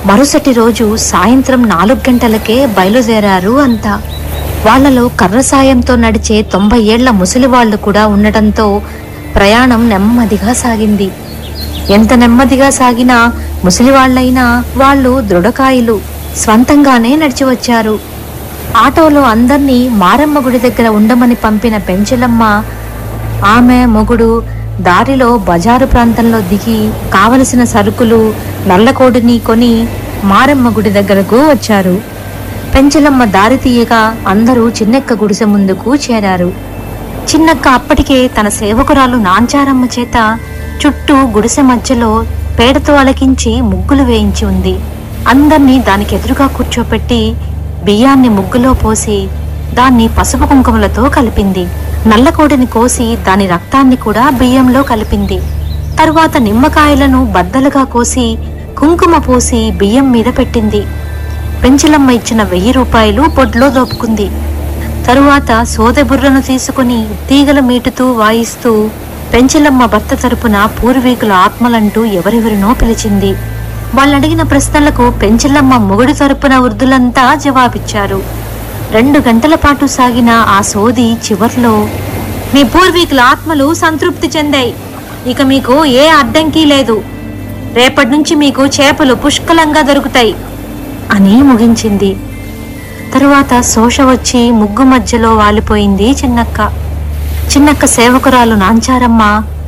మరుసటి రోజు సాయంత్రం నాలుగు గంటలకే బయలుదేరారు అంతా వాళ్ళలో కర్ర సాయంతో నడిచే తొంభై ఏళ్ల ముసలివాళ్లు కూడా ఉండటంతో ప్రయాణం నెమ్మదిగా సాగింది ఎంత నెమ్మదిగా సాగినా ముసలివాళ్లైనా వాళ్ళు దృఢకాయులు స్వంతంగానే నడిచి వచ్చారు ఆటోలో అందర్నీ మారమ్మ గుడి దగ్గర ఉండమని పంపిన పెంచలమ్మ ఆమె మొగుడు దారిలో బజారు ప్రాంతంలో దిగి కావలసిన సరుకులు నల్లకోడిని కొని మారమ్మ గుడి దగ్గరకు వచ్చారు పెంచలమ్మ దారి తీయగా అందరూ చిన్నెక్క గుడిసె ముందుకు చేరారు చిన్నక్క అప్పటికే తన సేవకురాలు నాంచారమ్మ చేత చుట్టూ గుడిసె మధ్యలో పేడతో అలకించి ముగ్గులు వేయించి ఉంది అందర్నీ దానికి ఎదురుగా కూర్చోపెట్టి బియ్యాన్ని ముగ్గులో పోసి దాన్ని పసుపు కుంకుమలతో కలిపింది నల్లకోడిని కోసి దాని రక్తాన్ని కూడా బియ్యంలో కలిపింది తరువాత నిమ్మకాయలను బద్దలుగా కోసి కుంకుమ పోసి బియ్యం మీద పెట్టింది పెంచలమ్మ ఇచ్చిన వెయ్యి రూపాయలు పొడ్లో దోపుకుంది తరువాత సోదె బుర్రను తీసుకుని తీగల మీటుతూ వాయిస్తూ పెంచలమ్మ భర్త తరపున పూర్వీకుల ఆత్మలంటూ ఎవరెవరినో పిలిచింది వాళ్ళడిగిన ప్రశ్నలకు పెంచలమ్మ మొగుడి తరపున వృద్ధులంతా జవాబిచ్చారు రెండు గంటల పాటు సాగిన ఆ సోది చివర్లో మీ పూర్వీకుల ఆత్మలు సంతృప్తి చెందాయి ఇక మీకు ఏ అడ్డంకి లేదు రేపటి నుంచి మీకు చేపలు పుష్కలంగా దొరుకుతాయి అని ముగించింది తరువాత శోష వచ్చి ముగ్గు మధ్యలో వాలిపోయింది చిన్నక్క చిన్నక్క సేవకురాలు నాంచారమ్మ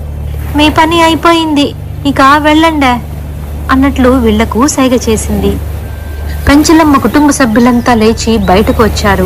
మీ పని అయిపోయింది ఇక వెళ్ళండే అన్నట్లు వీళ్లకు సైగ చేసింది పెంచలమ్మ కుటుంబ సభ్యులంతా లేచి బయటకు వచ్చారు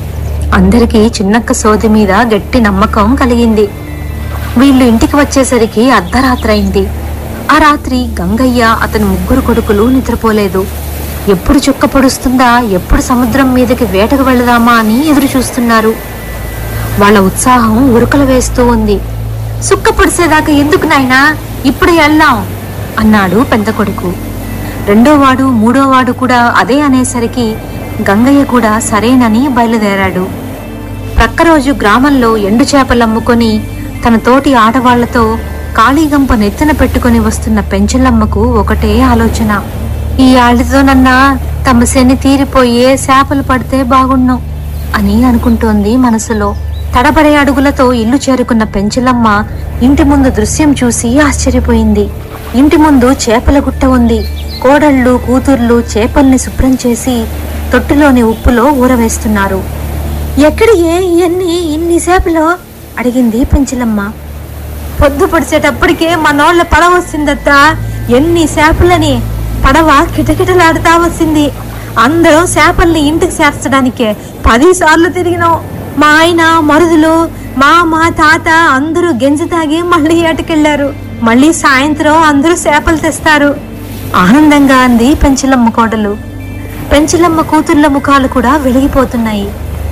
అందరికీ చిన్నక్క సోది మీద గట్టి నమ్మకం కలిగింది వీళ్ళు ఇంటికి వచ్చేసరికి అర్ధరాత్రైంది ఆ రాత్రి గంగయ్య అతని ముగ్గురు కొడుకులు నిద్రపోలేదు ఎప్పుడు చుక్క పొడుస్తుందా ఎప్పుడు సముద్రం మీదకి వేటకు వెళదామా అని ఎదురు చూస్తున్నారు వాళ్ళ ఉత్సాహం ఉరుకలు వేస్తూ ఉంది సుక్క పొడిసేదాకా ఎందుకు నాయనా ఇప్పుడు వెళ్దాం అన్నాడు పెద్ద కొడుకు రెండోవాడు మూడోవాడు కూడా అదే అనేసరికి గంగయ్య కూడా సరేనని బయలుదేరాడు ప్రక్క రోజు గ్రామంలో ఎండు చేపలు అమ్ముకొని తన తోటి ఆడవాళ్లతో కాళీగంప నెత్తిన పెట్టుకొని వస్తున్న పెంచలమ్మకు ఒకటే ఆలోచన ఈ ఆళ్ళతోనన్నా తమ శని తీరిపోయే చేపలు పడితే బాగుండు అని అనుకుంటోంది మనసులో తడబడే అడుగులతో ఇల్లు చేరుకున్న పెంచలమ్మ ఇంటి ముందు దృశ్యం చూసి ఆశ్చర్యపోయింది ఇంటి ముందు చేపల గుట్ట ఉంది కోడళ్ళు కూతుర్లు చేపల్ని శుభ్రం చేసి తొట్టిలోని ఉప్పులో ఊరవేస్తున్నారు ఎక్కడి ఏ ఇవన్నీ ఇన్ని చేపలు అడిగింది పెంచలమ్మ పొద్దు పొడిచేటప్పటికే మనోళ్ళ పడవ వచ్చిందత్త ఎన్ని చేపలని పడవ కిటకిటలాడుతా వచ్చింది అందరం చేపల్ని ఇంటికి చేర్చడానికే పది సార్లు తిరిగినాం మా ఆయన మరుదులు మా మా తాత అందరూ గెంజి తాగి మళ్ళీ ఏటకెళ్లారు మళ్ళీ సాయంత్రం అందరూ చేపలు తెస్తారు ఆనందంగా అంది పెంచలమ్మ కోడలు పెంచలమ్మ కూతుర్ల ముఖాలు కూడా వెలిగిపోతున్నాయి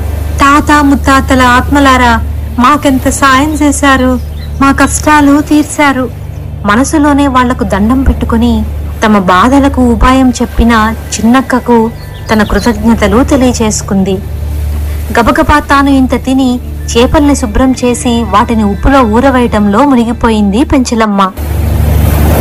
తాత ముత్తాతల ఆత్మలారా మాకెంత సాయం చేశారు మా కష్టాలు తీర్చారు మనసులోనే వాళ్లకు దండం పెట్టుకుని తమ బాధలకు ఉపాయం చెప్పిన చిన్నక్కకు తన కృతజ్ఞతలు తెలియచేసుకుంది గబగబా తాను ఇంత తిని చేపల్ని శుభ్రం చేసి వాటిని ఉప్పులో ఊరవేయటంలో మునిగిపోయింది పెంచలమ్మ